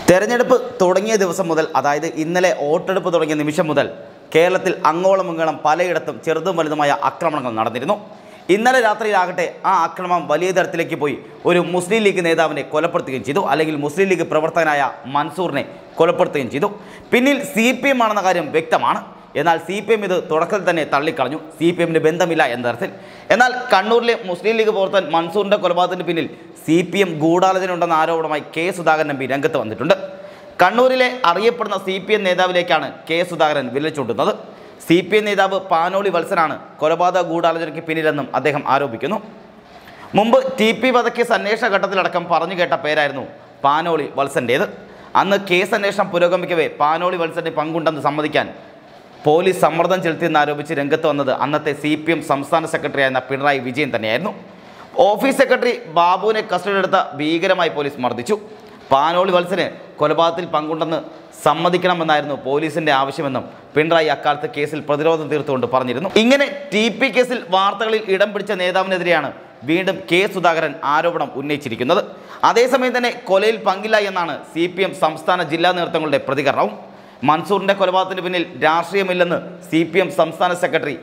തെരഞ്ഞെടുപ്പ് തുടങ്ങിയ ദിവസം മുതൽ അതായത് ഇന്നലെ വോട്ടെടുപ്പ് തുടങ്ങിയ നിമിഷം മുതൽ കേരളത്തിൽ അങ്ങോളം ഇങ്ങോളം പലയിടത്തും ചെറുതും വലുതുമായ ആക്രമണങ്ങൾ നടന്നിരുന്നു ഇന്നലെ രാത്രിയിലാകട്ടെ ആ ആക്രമണം വലിയ തരത്തിലേക്ക് പോയി ഒരു മുസ്ലിം ലീഗ് നേതാവിനെ കൊലപ്പെടുത്തുകയും ചെയ്തു അല്ലെങ്കിൽ മുസ്ലിം ലീഗ് പ്രവർത്തകനായ മൻസൂറിനെ കൊലപ്പെടുത്തുകയും ചെയ്തു പിന്നിൽ സി പി എം ആണെന്ന കാര്യം വ്യക്തമാണ് എന്നാൽ സി പി എം ഇത് തുടക്കത്തിൽ തന്നെ തള്ളിക്കളഞ്ഞു സി പി എമ്മിന് ബന്ധമില്ല എന്ന തരത്തിൽ എന്നാൽ കണ്ണൂരിലെ മുസ്ലിം ലീഗ് പ്രവർത്തകൻ മൻസൂറിൻ്റെ കൊലപാതകത്തിന് പിന്നിൽ സി പി എം ഗൂഢാലോചന ഉണ്ടെന്ന ആരോപണമായി കെ സുധാകരൻ എം പി രംഗത്ത് വന്നിട്ടുണ്ട് കണ്ണൂരിലെ അറിയപ്പെടുന്ന സി പി എം നേതാവിലേക്കാണ് കെ സുധാകരൻ വിരൽ ചൂണ്ടുന്നത് സി പി എം നേതാവ് പാനോളി വത്സനാണ് കൊലപാതക ഗൂഢാലോചനയ്ക്ക് പിന്നിലെന്നും അദ്ദേഹം ആരോപിക്കുന്നു മുമ്പ് ടി പി വധക്കേസ് അന്വേഷണ ഘട്ടത്തിലടക്കം പറഞ്ഞു കേട്ട പേരായിരുന്നു പാനോളി വത്സൻ്റേത് അന്ന് കേസ് അന്വേഷണം പുരോഗമിക്കവേ പാനോളി വത്സന് പങ്കുണ്ടെന്ന് സമ്മതിക്കാൻ പോലീസ് സമ്മർദ്ദം ചെലുത്തിയെന്ന് ആരോപിച്ച് രംഗത്ത് വന്നത് അന്നത്തെ സി പി എം സംസ്ഥാന സെക്രട്ടറിയായിരുന്ന പിണറായി വിജയൻ തന്നെയായിരുന്നു ഓഫീസ് സെക്രട്ടറി ബാബുവിനെ കസ്റ്റഡിയിലെടുത്ത ഭീകരമായി പോലീസ് മർദ്ദിച്ചു പാനോളി വത്സന് കൊലപാതകത്തിൽ പങ്കുണ്ടെന്ന് സമ്മതിക്കണമെന്നായിരുന്നു പോലീസിന്റെ ആവശ്യമെന്നും പിണറായി അക്കാലത്ത് കേസിൽ പ്രതിരോധം തീർത്തുകൊണ്ട് പറഞ്ഞിരുന്നു ഇങ്ങനെ ടി പി കേസിൽ വാർത്തകളിൽ ഇടം പിടിച്ച നേതാവിനെതിരെയാണ് വീണ്ടും കെ സുധാകരൻ ആരോപണം ഉന്നയിച്ചിരിക്കുന്നത് അതേസമയം തന്നെ കൊലയിൽ പങ്കില്ല എന്നാണ് സി പി എം സംസ്ഥാന ജില്ലാ നേതൃത്വങ്ങളുടെ പ്രതികരണവും മൻസൂറിന്റെ കൊലപാതകത്തിന് പിന്നിൽ രാഷ്ട്രീയമില്ലെന്ന് സി പി എം സംസ്ഥാന സെക്രട്ടറി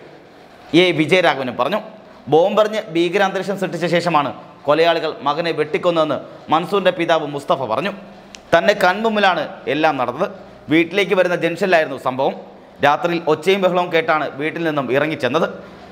എ വിജയരാഘവനും പറഞ്ഞു ബോംബെറിഞ്ഞ് ഭീകരാന്തരീക്ഷം സൃഷ്ടിച്ച ശേഷമാണ് കൊലയാളികൾ മകനെ വെട്ടിക്കൊന്നതെന്ന് മൻസൂറിന്റെ പിതാവ് മുസ്തഫ പറഞ്ഞു തന്നെ കൺമുമ്പിലാണ് എല്ലാം നടന്നത് വീട്ടിലേക്ക് വരുന്ന ജംഗ്ഷനിലായിരുന്നു സംഭവം രാത്രിയിൽ ഒച്ചയും ബഹളവും കേട്ടാണ് വീട്ടിൽ നിന്നും ഇറങ്ങിച്ചെന്നത്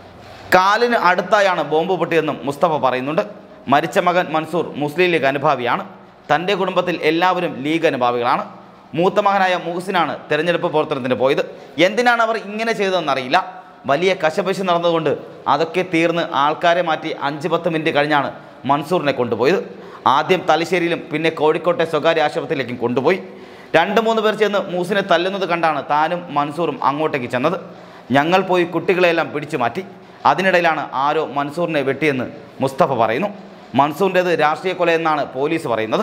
കാലിന് അടുത്തായാണ് ബോംബ് പൊട്ടിയതെന്നും മുസ്തഫ പറയുന്നുണ്ട് മരിച്ച മകൻ മൻസൂർ മുസ്ലിം ലീഗ് അനുഭാവിയാണ് തൻ്റെ കുടുംബത്തിൽ എല്ലാവരും ലീഗ് അനുഭാവികളാണ് മൂത്ത മകനായ മുഹസിനാണ് തെരഞ്ഞെടുപ്പ് പ്രവർത്തനത്തിന് പോയത് എന്തിനാണ് അവർ ഇങ്ങനെ ചെയ്തതെന്നറിയില്ല വലിയ കശപശ നടന്നുകൊണ്ട് അതൊക്കെ തീർന്ന് ആൾക്കാരെ മാറ്റി അഞ്ച് പത്ത് മിനിറ്റ് കഴിഞ്ഞാണ് മൻസൂറിനെ കൊണ്ടുപോയത് ആദ്യം തലശ്ശേരിയിലും പിന്നെ കോഴിക്കോട്ടെ സ്വകാര്യ ആശുപത്രിയിലേക്കും കൊണ്ടുപോയി രണ്ട് മൂന്ന് പേർ ചെന്ന് മൂസിനെ തല്ലുന്നത് കണ്ടാണ് താനും മൻസൂറും അങ്ങോട്ടേക്ക് ചെന്നത് ഞങ്ങൾ പോയി കുട്ടികളെല്ലാം പിടിച്ചു മാറ്റി അതിനിടയിലാണ് ആരോ മൻസൂറിനെ വെട്ടിയെന്ന് മുസ്തഫ പറയുന്നു മൻസൂറിൻ്റേത് രാഷ്ട്രീയ കൊലയെന്നാണ് പോലീസ് പറയുന്നത്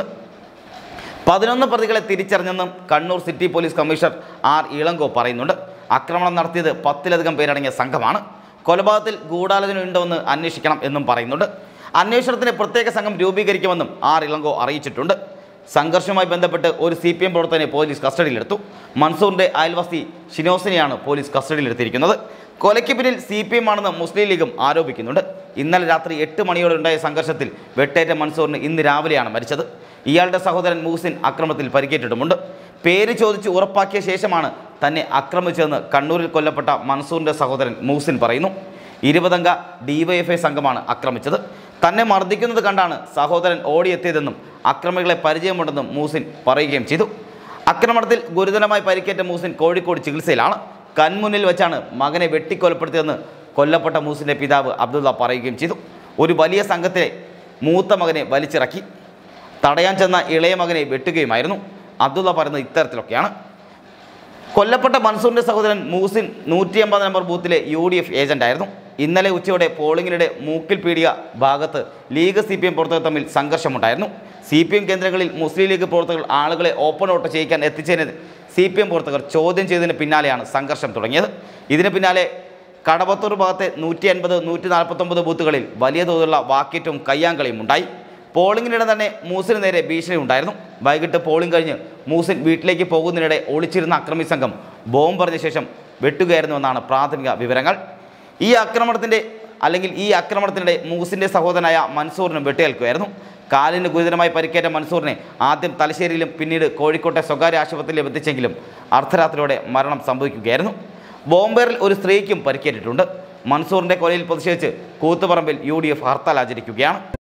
പതിനൊന്ന് പ്രതികളെ തിരിച്ചറിഞ്ഞെന്നും Kannur city police commissioner R Ilango പറയുന്നുണ്ട് ആക്രമണം നടത്തിയത് പത്തിലധികം പേരടങ്ങിയ സംഘമാണ് കൊലപാതകത്തിൽ ഗൂഢാലോചന ഉണ്ടോയെന്ന് അന്വേഷിക്കണം എന്നും പറയുന്നുണ്ട് അന്വേഷണത്തിന് പ്രത്യേക സംഘം രൂപീകരിക്കുമെന്നും ആർ ഇളങ്കോ അറിയിച്ചിട്ടുണ്ട് സംഘർഷവുമായി ബന്ധപ്പെട്ട് ഒരു സി പി എം പ്രവർത്തകനെ പോലീസ് കസ്റ്റഡിയിലെടുത്തു മൻസൂറിന്റെ അയൽവാസി ഷിനോസിനെയാണ് പോലീസ് കസ്റ്റഡിയിലെടുത്തിരിക്കുന്നത് കൊലയ്ക്ക് പിന്നിൽ സി പി എം ആണെന്ന് മുസ്ലിം ലീഗും ആരോപിക്കുന്നുണ്ട് ഇന്നലെ രാത്രി എട്ട് മണിയോടെ ഉണ്ടായ സംഘർഷത്തിൽ വെട്ടേറ്റ മൻസൂറിന് ഇന്ന് രാവിലെയാണ് മരിച്ചത് ഇയാളുടെ സഹോദരൻ മൂസിൻ അക്രമത്തിൽ പരിക്കേറ്റിട്ടുമുണ്ട് പേര് ചോദിച്ച് ഉറപ്പാക്കിയ ശേഷമാണ് തന്നെ ആക്രമിച്ചതെന്ന് കണ്ണൂരിൽ കൊല്ലപ്പെട്ട മൻസൂറിന്റെ സഹോദരൻ മൂസിൻ പറയുന്നു ഇരുപതംഗ ഡിവൈഎഫ്ഐ സംഘമാണ് ആക്രമിച്ചത് തന്നെ മർദ്ദിക്കുന്നത് കണ്ടാണ് സഹോദരൻ ഓടിയെത്തിയതെന്നും അക്രമികളെ പരിചയമുണ്ടെന്നും മൂസിൻ പറയുകയും ചെയ്തു ആക്രമണത്തിൽ ഗുരുതരമായി പരിക്കേറ്റ മൂസിൻ കോഴിക്കോട് ചികിത്സയിലാണ് കൺമുന്നിൽ വെച്ചാണ് മകനെ വെട്ടിക്കൊലപ്പെടുത്തിയതെന്ന് കൊല്ലപ്പെട്ട മൂസിൻ്റെ പിതാവ് അബ്ദുള്ള പറയുകയും ചെയ്തു ഒരു വലിയ സംഘത്തിലെ മൂത്ത മകനെ വലിച്ചിറക്കി തടയാൻ ചെന്ന ഇളയ മകനെ വെട്ടുകയുമായിരുന്നു അബ്ദുള്ള പറയുന്നത് ഇത്തരത്തിലൊക്കെയാണ് കൊല്ലപ്പെട്ട മൻസൂറിന്റെ സഹോദരൻ മൂസിൻ നൂറ്റി അമ്പത് നമ്പർ ബൂത്തിലെ യു ഡി എഫ് ഏജന്റായിരുന്നു ഇന്നലെ ഉച്ചയോടെ പോളിംഗിനിടെ മൂക്കിൽ പീടിക ഭാഗത്ത് ലീഗ് സി പി എം പ്രവർത്തകർ തമ്മിൽ സംഘർഷമുണ്ടായിരുന്നു സി പി എം കേന്ദ്രങ്ങളിൽ മുസ്ലിം ലീഗ് പ്രവർത്തകർ ആളുകളെ ഓപ്പൺ വോട്ട് ചെയ്യിക്കാൻ എത്തിച്ചതിന് സി പി എം പ്രവർത്തകർ ചോദ്യം ചെയ്തതിന് പിന്നാലെയാണ് സംഘർഷം തുടങ്ങിയത് ഇതിന് പിന്നാലെ കടവത്തൂർ ഭാഗത്തെ നൂറ്റി അൻപത് നൂറ്റി നാൽപ്പത്തൊമ്പത് ബൂത്തുകളിൽ വലിയ തോതിലുള്ള വാക്കേറ്റവും കയ്യാങ്കളിയും ഉണ്ടായി പോളിംഗിനിടെ തന്നെ മൂസിന് നേരെ ഭീഷണി ഉണ്ടായിരുന്നു വൈകിട്ട് പോളിംഗ് കഴിഞ്ഞ് മൂസിൻ വീട്ടിലേക്ക് പോകുന്നതിനിടെ ഒളിച്ചിരുന്ന അക്രമി സംഘം ബോംബ് പറഞ്ഞ ശേഷം വെട്ടുകയായിരുന്നുവെന്നാണ് പ്രാഥമിക വിവരങ്ങൾ ഈ ആക്രമണത്തിൻ്റെ അല്ലെങ്കിൽ ഈ ആക്രമണത്തിനിടെ മൂസിൻ്റെ സഹോദരനായ മൻസൂറിനും വെട്ടേൽക്കുകയായിരുന്നു കാലിന് ഗുരുതരമായി പരിക്കേറ്റ മൻസൂറിനെ ആദ്യം തലശ്ശേരിയിലും പിന്നീട് കോഴിക്കോട്ടെ സ്വകാര്യ ആശുപത്രിയിലും എത്തിച്ചെങ്കിലും അർദ്ധരാത്രിയോടെ മരണം സംഭവിക്കുകയായിരുന്നു ബോംബേറിൽ ഒരു സ്ത്രീക്കും പരിക്കേറ്റിട്ടുണ്ട് മൻസൂറിൻ്റെ കൊലയിൽ പ്രതിഷേധിച്ച് കൂത്തുപറമ്പിൽ യു ഹർത്താൽ ആചരിക്കുകയാണ്